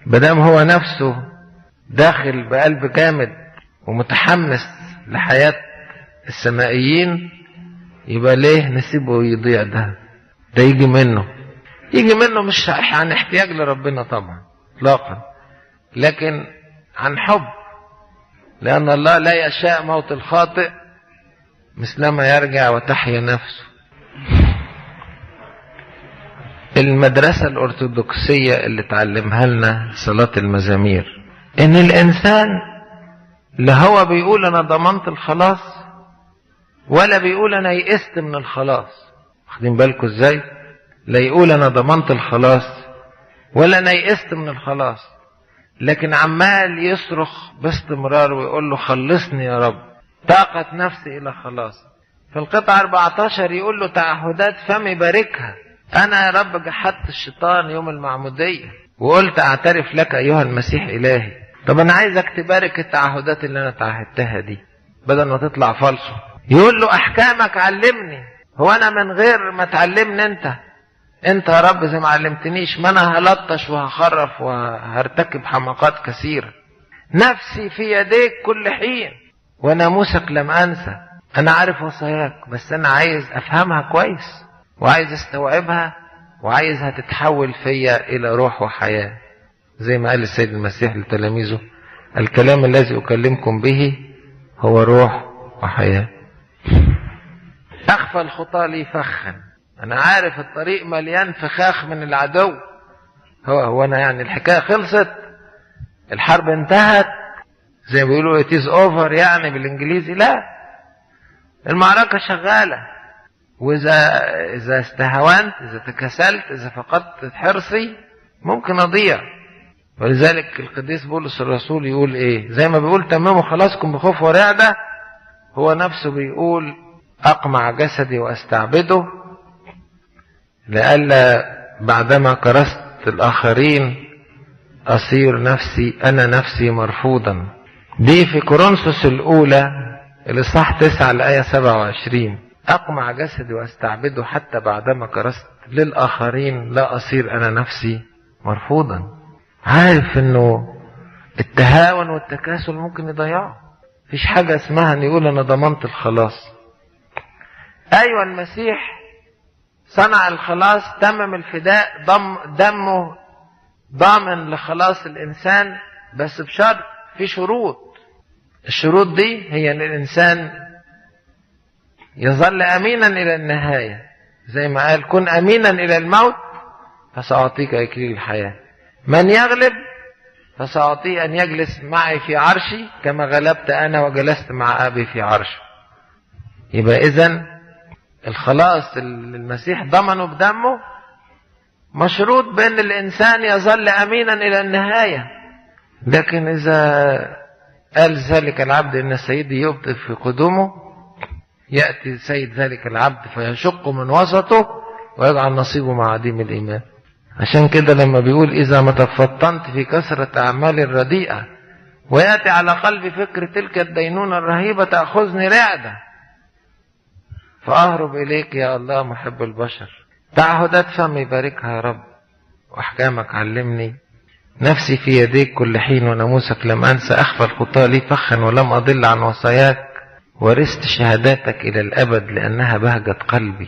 بدام هو نفسه داخل بقلب جامد ومتحمس لحياة السمائيين يبقى ليه نسيبه يضيع ده ده يجي منه يجي منه مش عن احتياج لربنا طبعا اطلاقا لكن عن حب لأن الله لا يشاء موت الخاطئ مثلما يرجع وتحيا نفسه المدرسة الأرثوذكسية اللي تعلمها لنا صلاة المزامير إن الإنسان لا هو بيقول أنا ضمنت الخلاص ولا بيقول أنا يئست من الخلاص واخدين بالكم إزاي؟ لا يقول أنا ضمنت الخلاص ولا أنا يئست من الخلاص لكن عمال يصرخ باستمرار ويقول له خلصني يا رب طاقة نفسي إلى خلاص في القطعة 14 يقول له تعهدات فمي باركها أنا يا رب جحدت الشيطان يوم المعمودية وقلت أعترف لك أيها المسيح إلهي طب أنا عايزك تبارك التعهدات اللي أنا تعهدتها دي بدل ما تطلع فالصو يقول له أحكامك علمني هو أنا من غير ما تعلمني أنت أنت يا رب زي ما علمتنيش ما أنا هلطش وهخرف وهرتكب حماقات كثيرة نفسي في يديك كل حين وناموسك لم أنسى أنا عارف وصاياك بس أنا عايز أفهمها كويس وعايز استوعبها وعايزها تتحول فيا الى روح وحياه زي ما قال السيد المسيح لتلاميذه الكلام الذي اكلمكم به هو روح وحياه اخفى الخطى لي فخا انا عارف الطريق مليان فخاخ من العدو هو هو انا يعني الحكايه خلصت الحرب انتهت زي ما بيقولوا it is over يعني بالانجليزي لا المعركه شغاله واذا اذا استهونت اذا تكسلت اذا فقدت حرصي ممكن اضيع ولذلك القديس بولس الرسول يقول ايه زي ما بيقول تمموا خلاصكم بخوف ورعدة هو نفسه بيقول اقمع جسدي واستعبده لئلا بعدما كرست الاخرين اصير نفسي انا نفسي مرفوضا دي في كورنثوس الاولى الاصحاح 9 الايه 27 أقمع جسدي وأستعبده حتى بعدما كرست للآخرين لا أصير أنا نفسي مرفوضا عارف إنه التهاون والتكاسل ممكن يضيعه مفيش حاجة اسمها إن يقول أنا ضمنت الخلاص أيوة المسيح صنع الخلاص تمم الفداء ضم دمه ضامن لخلاص الإنسان بس بشرط في شروط الشروط دي هي ان الانسان يظل امينا الى النهايه زي ما قال كن امينا الى الموت فساعطيك اكليل الحياه من يغلب فساعطيه ان يجلس معي في عرشي كما غلبت انا وجلست مع ابي في عرشه يبقى اذا الخلاص اللي المسيح ضمنه بدمه مشروط بان الانسان يظل امينا الى النهايه لكن اذا قال ذلك العبد ان سيدي يبطئ في قدومه ياتي سيد ذلك العبد فيشق من وسطه ويجعل نصيبه مع عديم الايمان عشان كده لما بيقول اذا ما تفطنت في كثره اعمال الرديئه وياتي على قلبي فكر تلك الدينونه الرهيبه تاخذني رعده فاهرب اليك يا الله محب البشر تعهدات فمي باركها يا رب واحكامك علمني نفسي في يديك كل حين وناموسك لم انسى اخفى الخطى لي فخا ولم اضل عن وصاياك ورثت شهاداتك الى الابد لانها بهجه قلبي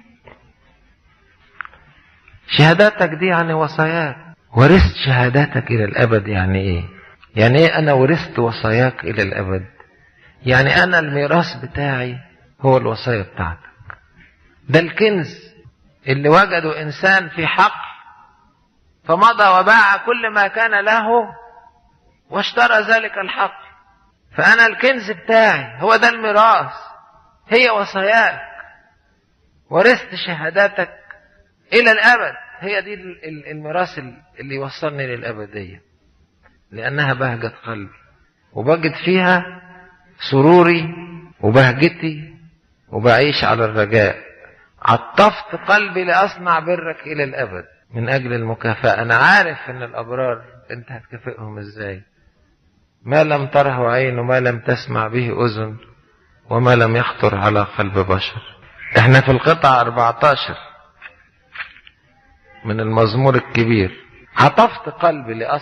شهاداتك دي يعني وصاياك ورثت شهاداتك الى الابد يعني ايه يعني ايه انا ورثت وصاياك الى الابد يعني انا الميراث بتاعي هو الوصايا بتاعتك ده الكنز اللي وجده انسان في حق فمضى وباع كل ما كان له واشترى ذلك الحق فأنا الكنز بتاعي هو ده الميراث هي وصاياك ورثت شهاداتك إلى الأبد هي دي الميراث اللي يوصلني للأبدية لأنها بهجة قلبي وبجد فيها سروري وبهجتي وبعيش على الرجاء عطفت قلبي لأصنع برك إلى الأبد من أجل المكافأة أنا عارف أن الأبرار أنت هتكافئهم إزاي ما لم تره عين وما لم تسمع به أذن وما لم يخطر على قلب بشر احنا في القطعة 14 من المزمور الكبير عطفت قلبي لأصنع